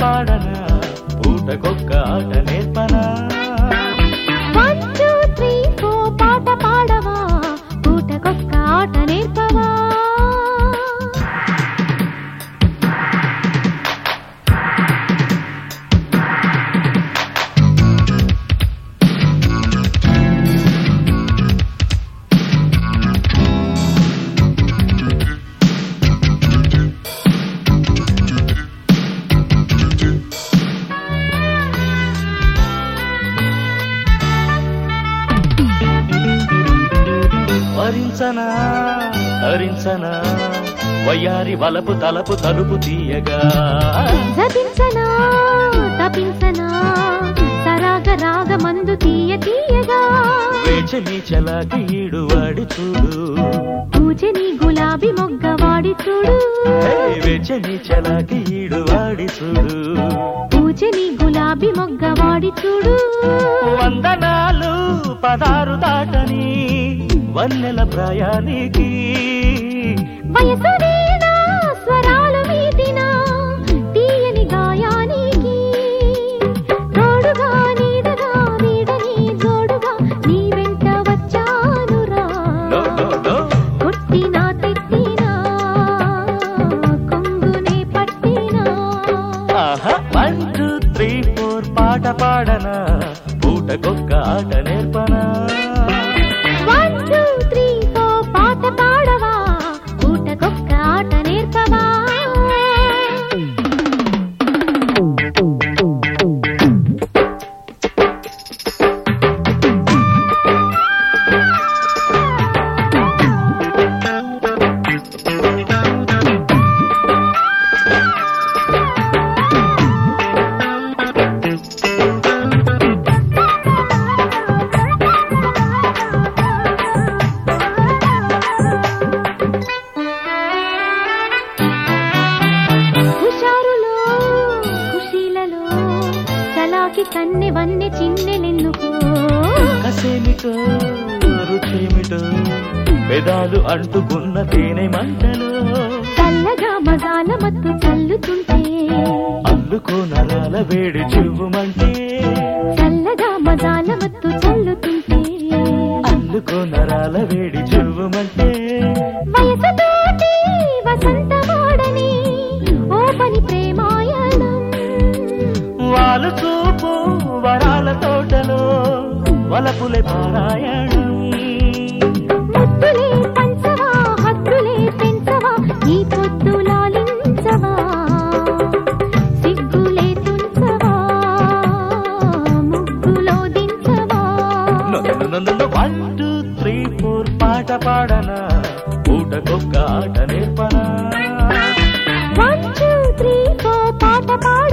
పాడనా పూటకొక్క ఆట నేర్పనా వన్ టూ త్రీ ఫోర్ పాట పాడవా పూటకొక్క ఆట నేర్పవా వరించనా హరించనా వయ్యారి వలపు తలపు తలుపు తీయగా జపించనా తపించనా సరాగ రాగ మందు తీయ తీయగా వేచని చలాకి ఈడు వాడి చూడు పూజని గులాబీ మొగ్గ వాడి చూడు హే, వేచని చలాకి ఈడు వాడి చూడు పూజని గులాబీ మొగ్గ వాడి చూడు వందనాలు పదారు దాటని వన్నెల ప్రయాణికి వయసు వీణా స్వరాలు మీటినా తీయని గాయానికి తోడుగా నీడగా నీడని జోడుగా నీ వెంట వచ్చానురా నో, నో, నో. కొట్టినా తిట్టినా కొంగునే పట్టినా ఆహా వన్ టూ త్రీ ఫోర్ పాట పాడనా పూటకొక్క ఆట నేర్పనా వన్ టూ త్రీ ఫోర్ పాట పాడవా పూటకొక్క ఆట నేర్పవా హుషారులో ఖుషీలలో చలాకి కన్నె వన్నె చిన్నెలెందుకో కసేమిటో రుచేమిటో పెదాలు అంటుకున్న తేనె మంటలు చల్లగా మగాల మత్తు చల్లుతుంటే అల్లుకో నరాల వేడి చివ్వుమంటే చల్లగా మగాల మత్తు చల్లుతుంటే అల్లుకో నరాల వేడి చివ్వుమంటే వయసుతోటి వసంతవాడని ఓ పని ప్రేమాయణం వాళ్ళు చూపు వరాల తోటలో వలపులే పారాయణం ముద్దులే పంచవా హద్దులే పెంచవా ఈ పొద్దు లాలించవా సిగ్గులే తుంచవా ముగ్గులో దించవా వన్ టూ త్రీ ఫోర్ పాట పాడనా పూటకొక్క ఆట నేర్పనా వన్ టూ త్రీ ఫోర్ పాట పాడ